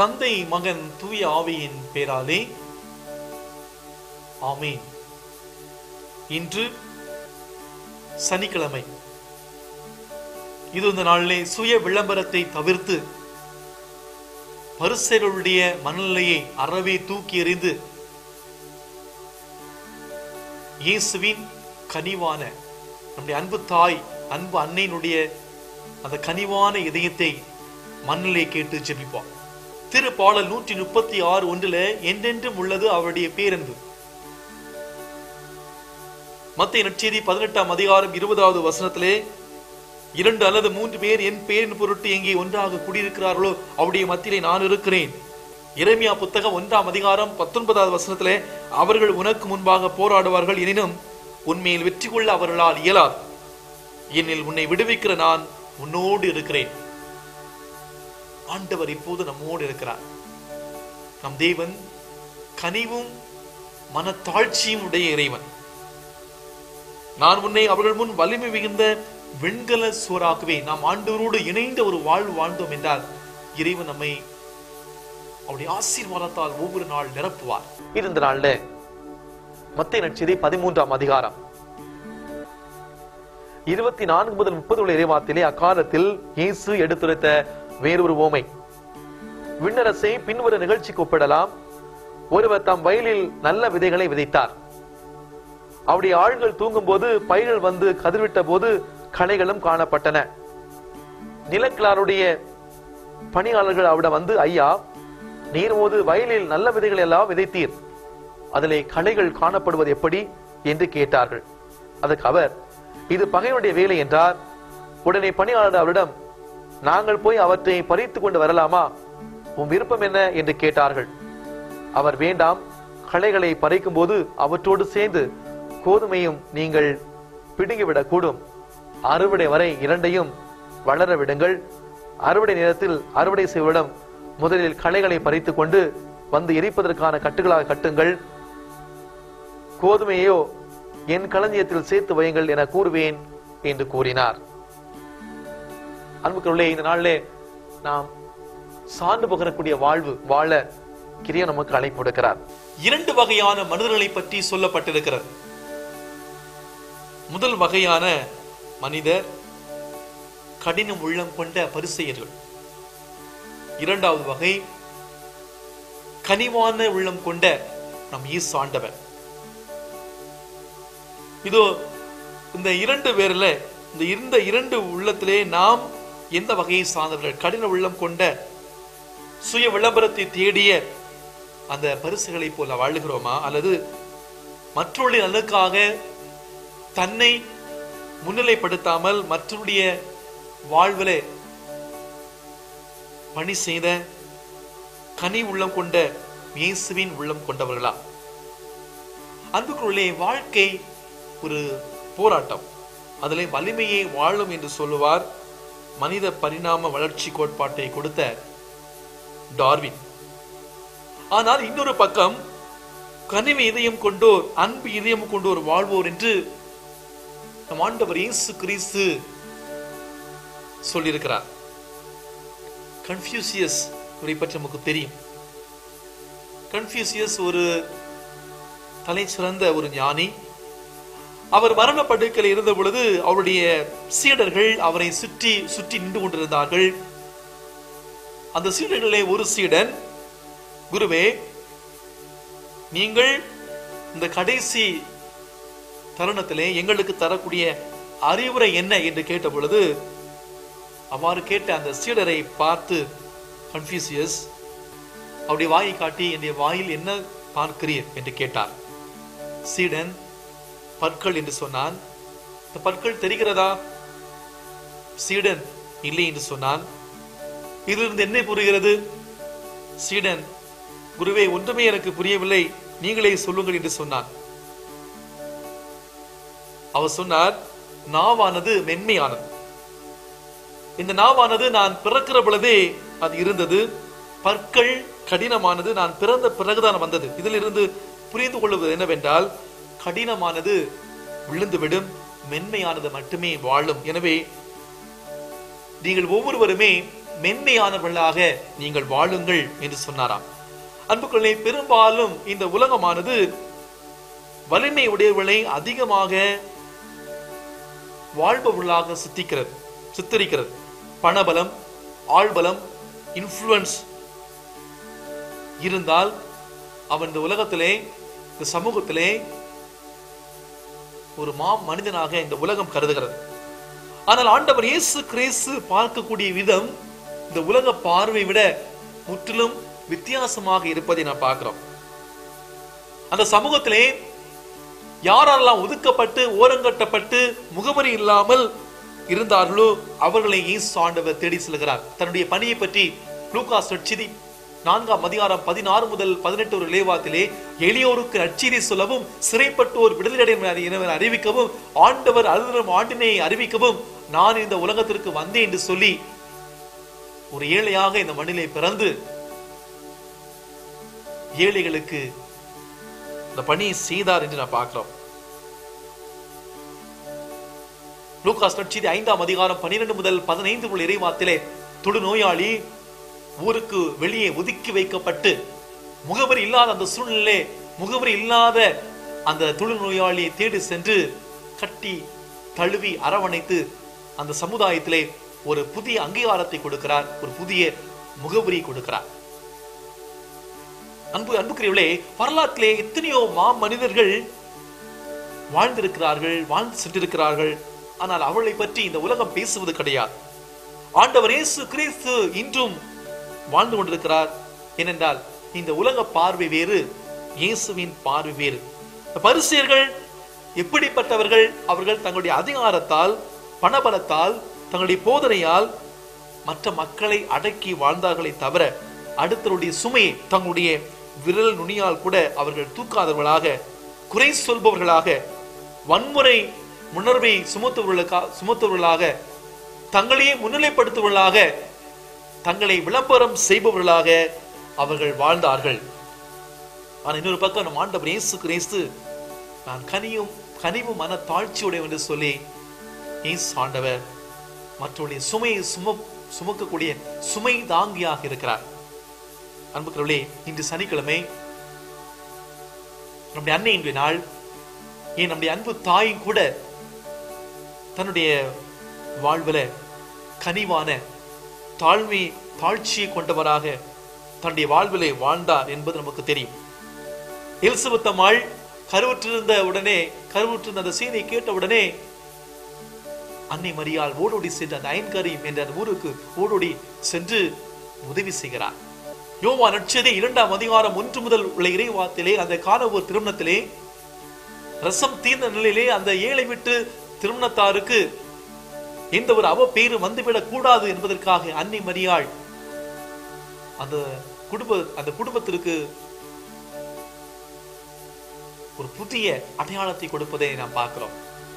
தந்தை மகன் தூய ஆவியின் பேராலே ஆமீன் இன்று சனிக்கிழமை இது இந்த நாளிலே சுய விளம்பரத்தை தவிர்த்து பரிசர்களுடைய மனநிலையை அறவே தூக்கி எறிந்து இயேசுவின் கனிவான நம்முடைய அன்பு தாய் அன்பு அன்னையினுடைய அந்த கனிவான இதயத்தை மண்ணிலே கேட்டு ஜெபிப்போம் திரு பாடல் நூற்றி முப்பத்தி ஆறு ஒன்றுல என்றென்றும் உள்ளது அவருடைய பேரன்பு மத்திய நற்செய்தி பதினெட்டாம் அதிகாரம் இருபதாவது வசனத்திலே இரண்டு அல்லது மூன்று பேர் என் பேரின் பொருட்டு எங்கே ஒன்றாக குடியிருக்கிறார்களோ அவருடைய மத்தியிலே நான் இருக்கிறேன் இறைமியா புத்தகம் ஒன்றாம் அதிகாரம் பத்தொன்பதாவது வசனத்திலே அவர்கள் உனக்கு முன்பாக போராடுவார்கள் எனினும் உண்மையில் வெற்றி கொள்ள அவர்களால் இயலாது என்னில் உன்னை விடுவிக்கிற நான் உன்னோடு இருக்கிறேன் ஆண்டவர் இப்போது நம்மோடு இருக்கிறார் நம் தேவன் கனிவும் மனத்தாழ்ச்சியும் உடைய இறைவன் நான் உன்னை அவர்கள் முன் வலிமை மிகுந்த வெண்கல சோறாக்குவேன் நாம் ஆண்டவரோடு இணைந்த ஒரு வாழ்வு வாழ்ந்தோம் என்றால் இறைவன் நம்மை அவருடைய ஆசீர்வாதத்தால் ஒவ்வொரு நாள் நிரப்புவார் இந்த நாள்ல மத்திய நட்சதி பதிமூன்றாம் அதிகாரம் இருபத்தி நான்கு முதல் முப்பது உள்ள இறைவாத்திலே அக்காலத்தில் இயேசு எடுத்துரைத்த வேறொரு ஓமை விண்ணரசை பின்வரும் நிகழ்ச்சிக்கு ஒப்பிடலாம் ஒருவர் தம் வயலில் நல்ல விதைகளை விதைத்தார் அவருடைய ஆள்கள் தூங்கும் போது பயிர்கள் வந்து கதிர்விட்ட போது களைகளும் காணப்பட்டன நிலக்கிழாருடைய பணியாளர்கள் அவரிடம் வந்து ஐயா நீர் போது வயலில் நல்ல விதைகளை எல்லாம் விதைத்தீர் அதிலே களைகள் காணப்படுவது எப்படி என்று கேட்டார்கள் அதற்கு அவர் இது பகைவனுடைய வேலை என்றார் உடனே பணியாளர் அவரிடம் நாங்கள் போய் அவற்றை பறித்து கொண்டு வரலாமா உன் விருப்பம் என்ன என்று கேட்டார்கள் அவர் வேண்டாம் களைகளை பறிக்கும் போது அவற்றோடு சேர்ந்து கோதுமையும் நீங்கள் பிடுங்கிவிடக் கூடும் அறுவடை வரை இரண்டையும் வளர விடுங்கள் அறுவடை நேரத்தில் அறுவடை செய்வடம் முதலில் களைகளை பறித்துக் கொண்டு வந்து எரிப்பதற்கான கட்டுகளாக கட்டுங்கள் கோதுமையோ என் களஞ்சியத்தில் சேர்த்து வையுங்கள் என கூறுவேன் என்று கூறினார் அன்புக்குள்ளே இந்த நாளிலே நாம் சார்ந்து பகரக்கூடிய வாழ்வு வாழ கிரிய நமக்கு அழைப்பு கொடுக்கிறார் இரண்டு வகையான மனிதர்களை பற்றி சொல்லப்பட்டிருக்கிறது முதல் வகையான மனிதர் கடினம் உள்ளம் கொண்ட பரிசெயர்கள் இரண்டாவது வகை கனிவான உள்ளம் கொண்ட நம் ஈசு ஆண்டவர் இதோ இந்த இரண்டு பேர்ல இந்த இந்த இரண்டு உள்ளத்திலே நாம் எந்த வகையை சார்ந்தவர்கள் கடின உள்ளம் கொண்ட சுய விளம்பரத்தை தேடிய அந்த பரிசுகளை போல வாழுகிறோமா அல்லது மற்றவருடைய நலனுக்காக தன்னை முன்னிலைப்படுத்தாமல் மற்றவருடைய வாழ்விலே பணி செய்த கனி உள்ளம் கொண்ட இயேசுவின் உள்ளம் கொண்டவர்களா அன்புக்குள்ளே வாழ்க்கை ஒரு போராட்டம் அதிலே வலிமையை வாழும் என்று சொல்லுவார் மனித பரிணாம வளர்ச்சி கோட்பாட்டை கொடுத்த டார்வின் ஆனால் இன்னொரு பக்கம் கனிவு இதயம் கொண்டோர் அன்பு இதயம் கொண்டோர் வாழ்வோர் என்று நம் ஆண்டவர் இயேசு கிறிஸ்து சொல்லியிருக்கிறார் கன்ஃபியூசியஸ் இவரை பற்றி நமக்கு தெரியும் கன்ஃபியூசியஸ் ஒரு தலை சிறந்த ஒரு ஞானி அவர் மரண படுக்கையில் இருந்த பொழுது அவருடைய சீடர்கள் அவரை சுற்றி சுற்றி நின்று கொண்டிருந்தார்கள் அந்த சீடர்களே ஒரு சீடன் குருவே நீங்கள் இந்த கடைசி தருணத்திலே எங்களுக்கு தரக்கூடிய அறிவுரை என்ன என்று கேட்ட பொழுது அவ்வாறு கேட்ட அந்த சீடரை பார்த்து கன்ஃபியூசியஸ் அவருடைய வாயை காட்டி என்னுடைய வாயில் என்ன பார்க்கிறீர் என்று கேட்டார் சீடன் பற்கள் என்று சொன்னான் இந்த பற்கள் தெரிகிறதா சீடன் இல்லை என்று சொன்னான் இதிலிருந்து என்ன புரிகிறது சீடன் குருவே ஒன்றுமே எனக்கு புரியவில்லை நீங்களே சொல்லுங்கள் என்று சொன்னான் அவர் சொன்னார் நாவானது மென்மையானது இந்த நாவானது நான் பிறக்கிற பொழுதே அது இருந்தது பற்கள் கடினமானது நான் பிறந்த பிறகுதான் வந்தது இதிலிருந்து புரிந்து கொள்வது என்னவென்றால் கடினமானது விழுந்துவிடும் மென்மையானது மட்டுமே வாழும் எனவே நீங்கள் ஒவ்வொருவருமே மென்மையானவர்களாக நீங்கள் வாழுங்கள் என்று சொன்னாராம் அன்புக்குள்ளே பெரும்பாலும் இந்த உலகமானது வலிமை உடையவர்களை அதிகமாக வாழ்பவர்களாக சித்திக்கிறது சித்தரிக்கிறது பணபலம் ஆள்பலம் இன்ஃப்ளூயன்ஸ் இருந்தால் அவன் இந்த உலகத்திலே இந்த சமூகத்திலே ஒரு மா மனிதனாக இந்த உலகம் கருதுகிறது ஆனால் ஆண்டவர் இயேசு கிறிஸ்து பார்க்கக்கூடிய விதம் இந்த உலக பார்வை விட முற்றிலும் வித்தியாசமாக இருப்பதை நான் பார்க்கிறோம் அந்த சமூகத்திலே யாரெல்லாம் ஒதுக்கப்பட்டு ஓரங்கட்டப்பட்டு முகவரி இல்லாமல் இருந்தார்களோ அவர்களை இயேசு ஆண்டவர் தேடி செல்கிறார் தன்னுடைய பணியை பற்றி லூகாஸ் நற்செய்தி நான்காம் அதிகாரம் பதினாறு முதல் பதினெட்டு ஒரு லேவாத்திலே எளியோருக்கு நற்செய்தி சொல்லவும் சிறைப்பட்டோர் விடுதலை என அறிவிக்கவும் ஆண்டவர் அருளும் ஆண்டினை அறிவிக்கவும் நான் இந்த உலகத்திற்கு வந்தேன் என்று சொல்லி ஒரு ஏழையாக இந்த மண்ணிலே பிறந்து ஏழைகளுக்கு இந்த பணியை செய்தார் என்று நான் பார்க்கிறோம் லூகாஸ் நட்சதி ஐந்தாம் அதிகாரம் பன்னிரண்டு முதல் பதினைந்து உள்ள இறைவாத்திலே தொடுநோயாளி ஊருக்கு வெளியே ஒதுக்கி வைக்கப்பட்டு முகவரி இல்லாத அந்த சூழ்நிலை முகவரி இல்லாத அந்த தொழுநோயாளியை தேடி சென்று கட்டி தழுவி அரவணைத்து அந்த சமுதாயத்திலே ஒரு புதிய அங்கீகாரத்தை கொடுக்கிறார் ஒரு புதிய முகவரி கொடுக்கிறார் அன்பு அன்புக்குரியவர்களே வரலாற்றிலே எத்தனையோ மா மனிதர்கள் வாழ்ந்திருக்கிறார்கள் வாழ்ந்து சென்றிருக்கிறார்கள் ஆனால் அவளை பற்றி இந்த உலகம் பேசுவது கிடையாது ஆண்டவர் இயேசு கிறிஸ்து இன்றும் வாழ்ந்து கொண்டிருக்கிறார் ஏனென்றால் இந்த உலக பார்வை வேறு இயேசுவின் பார்வை வேறு பரிசியர்கள் எப்படிப்பட்டவர்கள் அவர்கள் தங்களுடைய அதிகாரத்தால் பணபலத்தால் தங்களுடைய போதனையால் மற்ற மக்களை அடக்கி வாழ்ந்தார்களே தவிர அடுத்தவருடைய சுமையை தங்களுடைய விரல் நுனியால் கூட அவர்கள் தூக்காதவர்களாக குறை சொல்பவர்களாக வன்முறை உணர்வை சுமத்துவர்களுக்காக சுமத்துவர்களாக தங்களையே முன்னிலைப்படுத்துவர்களாக தங்களை விளம்பரம் செய்பவர்களாக அவர்கள் வாழ்ந்தார்கள் ஆனா இன்னொரு பக்கம் நம் ஆண்டவர் இயேசு கிறிஸ்து நான் கனியும் கனிவு மன தாழ்ச்சியுடைய என்று சொல்லி இயேசு ஆண்டவர் மற்றவருடைய சுமையை சும சுமக்கக்கூடிய சுமை தாங்கியாக இருக்கிறார் அன்புக்கிறவர்களே இன்று சனிக்கிழமை நம்முடைய அன்னை இன்றைய நாள் ஏன் நம்முடைய அன்பு தாயும் கூட தன்னுடைய வாழ்வுல கனிவான தாழ்மை தாழ்ச்சியை கொண்டவராக தன்னுடைய வாழ்விலே வாழ்ந்தார் என்பது நமக்கு தெரியும் எலிசபெத் அம்மாள் கருவுற்றிருந்த உடனே கருவுற்றிருந்த அந்த செய்தியை கேட்ட உடனே அன்னை மரியாள் ஓடோடி சென்று அந்த அயன்கரீம் என்ற அந்த ஊருக்கு ஓடோடி சென்று உதவி செய்கிறார் யோவா நட்சதி இரண்டாம் அதிகாரம் ஒன்று முதல் உள்ள இறைவாத்திலே அந்த காணவோர் திருமணத்திலே ரசம் தீர்ந்த நிலையிலே அந்த ஏழை விட்டு திருமணத்தாருக்கு எந்த ஒரு அவ பேரு வந்துவிடக் கூடாது என்பதற்காக அன்னை மரியாள் அந்த குடும்ப அந்த குடும்பத்திற்கு ஒரு புதிய அடையாளத்தை கொடுப்பதை நாம் பார்க்கிறோம்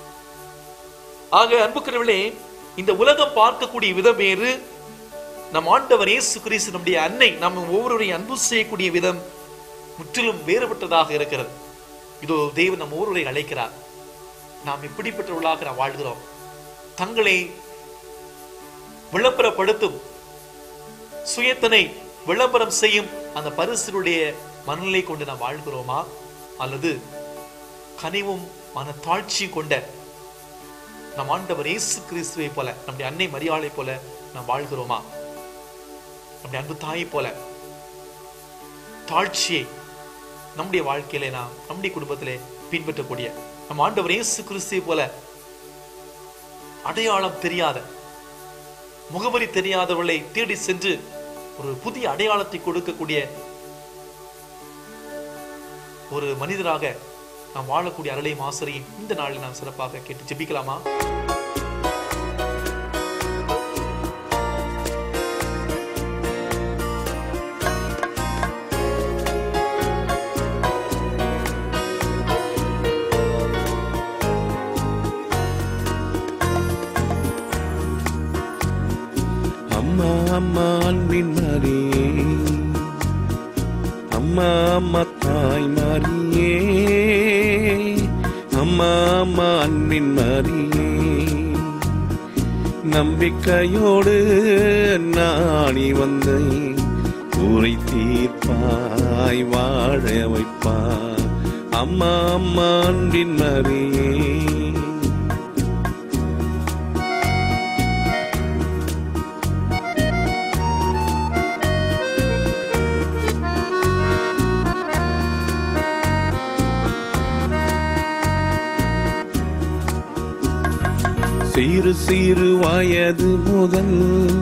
ஆக அன்புக்குரியவர்களே இந்த உலகம் பார்க்கக்கூடிய விதம் வேறு நம் ஆண்டவர் இயேசு கிறிஸ்து நம்முடைய அன்னை நம்ம ஒவ்வொருவரையும் அன்பு செய்யக்கூடிய விதம் முற்றிலும் வேறுபட்டதாக இருக்கிறது இதோ தேவன் நம்ம ஒவ்வொருவரை அழைக்கிறார் நாம் இப்படிப்பட்டவர்களாக நாம் வாழ்கிறோம் தங்களை விளம்பரப்படுத்தும் சுயத்தனை விளம்பரம் செய்யும் அந்த பரிசனுடைய மனநிலை கொண்டு நாம் வாழ்கிறோமா அல்லது கனிவும் மன தாழ்ச்சி கொண்ட நம் ஆண்டவர் இயேசு கிறிஸ்துவை போல நம்முடைய அன்னை மரியாதை போல நாம் வாழ்கிறோமா நம்முடைய அன்பு தாயை போல தாழ்ச்சியை நம்முடைய வாழ்க்கையிலே நாம் நம்முடைய குடும்பத்திலே பின்பற்றக்கூடிய நம் ஆண்டவர் இயேசு கிறிஸ்துவை போல அடையாளம் தெரியாத முகவரி தெரியாதவர்களை தேடி சென்று ஒரு புதிய அடையாளத்தை கொடுக்கக்கூடிய ஒரு மனிதராக நாம் வாழக்கூடிய அருளை மாசரையும் இந்த நாளில் நாம் சிறப்பாக கேட்டு ஜெபிக்கலாமா அம்மா அம்மா அன்பின் மரியே அம்மா அம்மா தாய் மரியே அம்மா அம்மா அன்பின் மரியே நம்பிக்கையோடு நாடி வந்தேன் ஊரை தீர்ப்பாய் வாழ வைப்பாய் அம்மா அம்மா அன்பின் மரியே சிறு சிறு வயது முதல்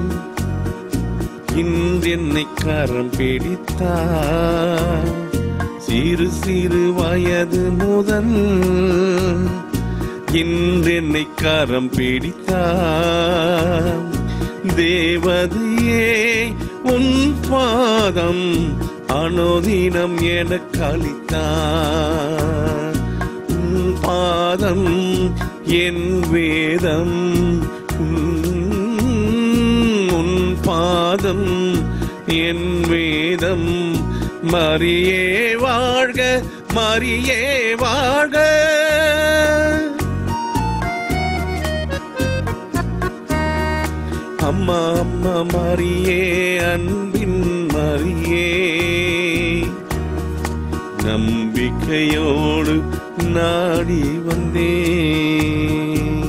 இன்றென்னை கரம் பிடித்தார் சிறு சிறு வயது முதல் இன்றென்னை கரம் பிடித்தார் தேவதையே உன் பாதம் அனுதினம் எனக்கு அளித்தார் உன் பாதம் என் வேதம் உம், உன் பாதம் என் வேதம் மரியே வாழ்க மரியே வாழ்க அம்மா அம்மா மரியே அன்பின் மரியே நம்பிக்கையோடு நாடி வந்தேன்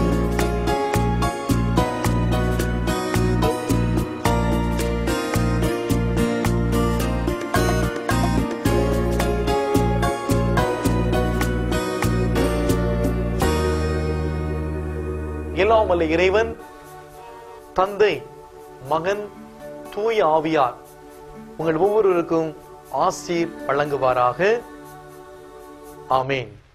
எல்லாம் வல்ல இறைவன் தந்தை மகன் தூய ஆவியார் உங்கள் ஒவ்வொருவருக்கும் ஆசீர் வழங்குவாராக ஆமேன்